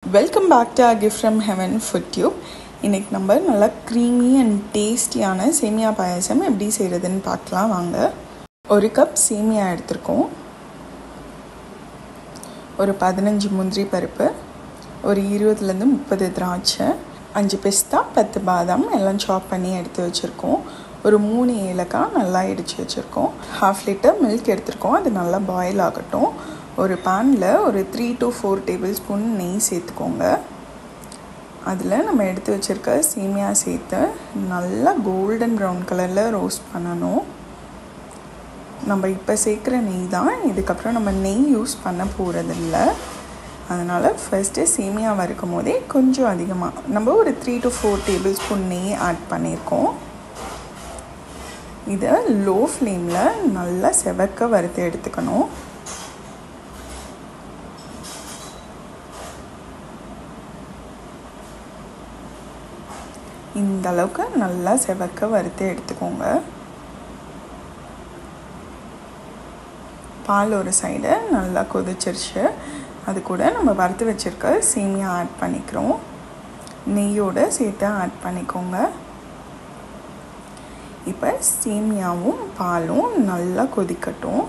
welcome back to gift from heaven food tube இன்றைக்கி நம்ம நல்லா க்ரீமி அண்ட் டேஸ்டியான சேமியா பாயாசம் எப்படி செய்கிறதுன்னு பார்க்கலாம் வாங்க ஒரு கப் சேமியா எடுத்திருக்கோம் ஒரு பதினஞ்சு முந்திரி பருப்பு ஒரு இருபதுலேருந்து முப்பது திராட்சை அஞ்சு பிஸ்தா பத்து பாதாம் எல்லாம் சாப் பண்ணி எடுத்து வச்சுருக்கோம் ஒரு மூணு ஏலக்காய் நல்லா இடித்து வச்சுருக்கோம் ஹாஃப் லிட்டர் மில்க் எடுத்திருக்கோம் அது நல்லா பாயில் ஆகட்டும் ஒரு பேனில் ஒரு three to four tablespoon நெய் சேர்த்துக்கோங்க அதில் நம்ம எடுத்து வச்சுருக்க சேமியா சேர்த்து நல்லா கோல்டன் ப்ரௌன் கலரில் ரோஸ்ட் பண்ணணும் நம்ம இப்போ சேர்க்குற நெய் தான் இதுக்கப்புறம் நம்ம நெய் யூஸ் பண்ண போகிறதில்ல அதனால் ஃபஸ்ட்டு சேமியா வறுக்கும் போதே கொஞ்சம் அதிகமாக நம்ம ஒரு three to four tablespoon நெய் ஆட் பண்ணியிருக்கோம் இதை லோ ஃப்ளேமில் நல்லா செவக்க வறுத்து எடுத்துக்கணும் இந்த அளவுக்கு நல்லா செவக்க வறுத்து எடுத்துக்கோங்க பால் ஒரு சைடு நல்லா கொதிச்சிருச்சு அது கூட நம்ம வறுத்து வச்சுருக்க சேமியா ஆட் பண்ணிக்கிறோம் நெய்யோடு சேர்த்து ஆட் பண்ணிக்கோங்க இப்போ சேமியாவும் பாலும் நல்லா கொதிக்கட்டும்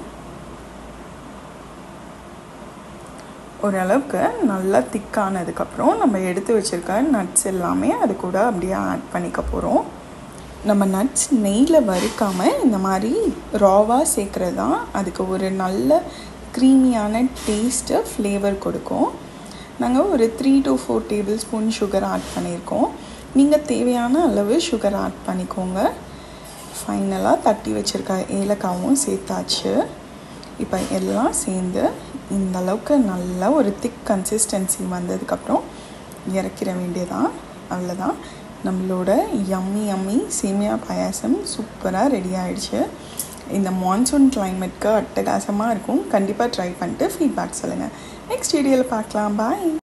ஓரளவுக்கு நல்லா திக்கானதுக்கப்புறம் நம்ம எடுத்து வச்சுருக்க நட்ஸ் எல்லாமே அது கூட அப்படியே ஆட் பண்ணிக்க போகிறோம் நம்ம நட்ஸ் நெய்யில் வறுக்காமல் இந்த மாதிரி ராவாக சேர்க்குறது தான் அதுக்கு ஒரு நல்ல க்ரீமியான டேஸ்ட்டு ஃப்ளேவர் கொடுக்கும் நாங்கள் ஒரு three to four tablespoon sugar add பண்ணியிருக்கோம் நீங்கள் தேவையான அளவு சுகர் ஆட் பண்ணிக்கோங்க ஃபைனலாக தட்டி வச்சுருக்க ஏலக்காவும் சேர்த்தாச்சு இப்போ எல்லாம் சேர்ந்து இந்த அளவுக்கு நல்லா ஒரு திக் கன்சிஸ்டன்சி வந்ததுக்கப்புறம் இறக்கிற வேண்டியதான் அவ்வளோதான் நம்மளோட யம்மி யம்மி சேமியா பாயாசம் சூப்பராக ரெடி ஆகிடுச்சு இந்த மான்சூன் கிளைமேட்க்கு அட்டகாசமாக இருக்கும் கண்டிப்பாக ட்ரை பண்ணிட்டு ஃபீட்பேக் சொல்லுங்கள் நெக்ஸ்ட் வீடியோவில் பார்க்கலாம் பாய்